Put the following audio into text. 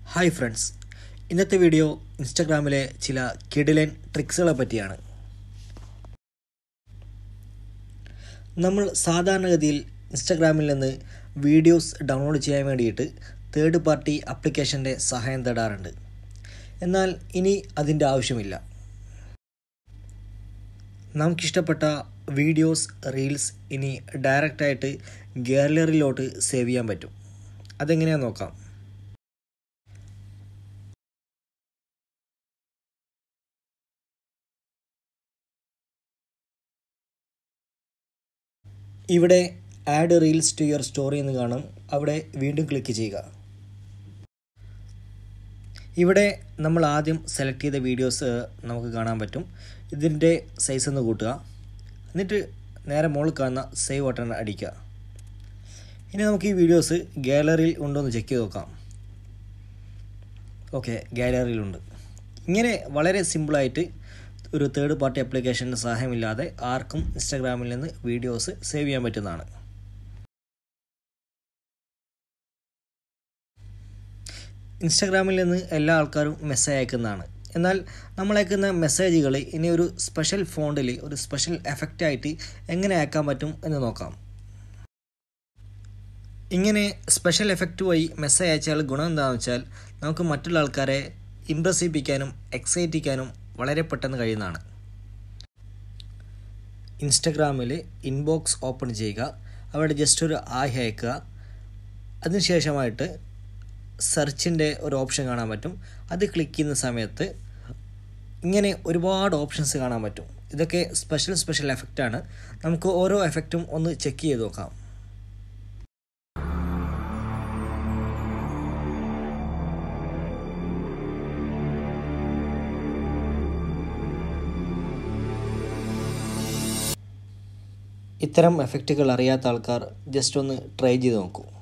hi friends ഇന്നത്തെ video ഇൻസ്റ്റഗ്രാമിലെ ചില കിടിലൻ ട്രിക്സുകളെ പറ്റിയാണ് നമ്മൾ സാധാരണഗതിയിൽ ഇൻസ്റ്റഗ്രാമിൽ നിന്ന് വീഡിയോസ് ഡൗൺലോഡ് ചെയ്യാൻ വേണ്ടിയിട്ട് തേർഡ് പാർട്ടി ആപ്ലിക്കേഷൻ്റെ സഹായം തേടാറുണ്ട് എന്നാൽ ഇനി അതിൻ്റെ ആവശ്യമില്ല നമുക്കിഷ്ടപ്പെട്ട വീഡിയോസ് റീൽസ് ഇനി ഡയറക്റ്റായിട്ട് ഗാലറിയിലോട്ട് സേവ് ചെയ്യാൻ പറ്റും അതെങ്ങനെയാണെന്ന് നോക്കാം ഇവിടെ add reels to your story എന്ന് കാണും അവിടെ വീണ്ടും ക്ലിക്ക് ചെയ്യുക ഇവിടെ നമ്മൾ ആദ്യം സെലക്ട് ചെയ്ത വീഡിയോസ് നമുക്ക് കാണാൻ പറ്റും ഇതിൻ്റെ സൈസ് ഒന്ന് കൂട്ടുക എന്നിട്ട് നേരെ മുകളിൽ കാണുന്ന സേവ് ബട്ടൺ അടിക്കുക ഇനി നമുക്ക് ഈ വീഡിയോസ് ഗാലറിയിൽ ഉണ്ടോ എന്ന് ചെക്ക് ചെയ്ത് നോക്കാം ഓക്കെ ഗാലറിയിലുണ്ട് ഇങ്ങനെ വളരെ സിമ്പിളായിട്ട് ഒരു തേർഡ് പാർട്ടി ആപ്ലിക്കേഷൻ്റെ സഹായമില്ലാതെ ആർക്കും ഇൻസ്റ്റാഗ്രാമിൽ നിന്ന് വീഡിയോസ് സേവ് ചെയ്യാൻ പറ്റുന്നതാണ് ഇൻസ്റ്റാഗ്രാമിൽ നിന്ന് എല്ലാ ആൾക്കാരും മെസ്സേജ് അയക്കുന്നതാണ് എന്നാൽ നമ്മൾ അയക്കുന്ന മെസ്സേജുകൾ ഇനി ഒരു സ്പെഷ്യൽ ഫോണ്ടിൽ ഒരു സ്പെഷ്യൽ എഫക്റ്റ് ആയിട്ട് എങ്ങനെ അയക്കാൻ പറ്റും എന്ന് നോക്കാം ഇങ്ങനെ സ്പെഷ്യൽ എഫക്റ്റ് വഴി മെസ്സേജ് അയച്ചാൽ ഗുണം എന്താണെന്ന് വെച്ചാൽ നമുക്ക് മറ്റുള്ള ആൾക്കാരെ ഇമ്പ്രസ് ചെയ്യിപ്പിക്കാനും എക്സൈറ്റ് ചെയ്യിക്കാനും വളരെ പെട്ടെന്ന് കഴിയുന്നതാണ് ഇൻസ്റ്റഗ്രാമിൽ ഇൻബോക്സ് ഓപ്പൺ ചെയ്യുക അവിടെ ജസ്റ്റ് ഒരു ആഹ് അയക്കുക അതിനുശേഷമായിട്ട് സെർച്ചിൻ്റെ ഒരു ഓപ്ഷൻ കാണാൻ പറ്റും അത് ക്ലിക്ക് ചെയ്യുന്ന സമയത്ത് ഇങ്ങനെ ഒരുപാട് ഓപ്ഷൻസ് കാണാൻ പറ്റും ഇതൊക്കെ സ്പെഷ്യൽ സ്പെഷ്യൽ എഫക്റ്റാണ് നമുക്ക് ഓരോ എഫക്റ്റും ഒന്ന് ചെക്ക് ചെയ്ത് നോക്കാം ഇത്തരം എഫക്റ്റുകൾ അറിയാത്ത ആൾക്കാർ ജസ്റ്റ് ഒന്ന് ട്രൈ ചെയ്ത് നോക്കൂ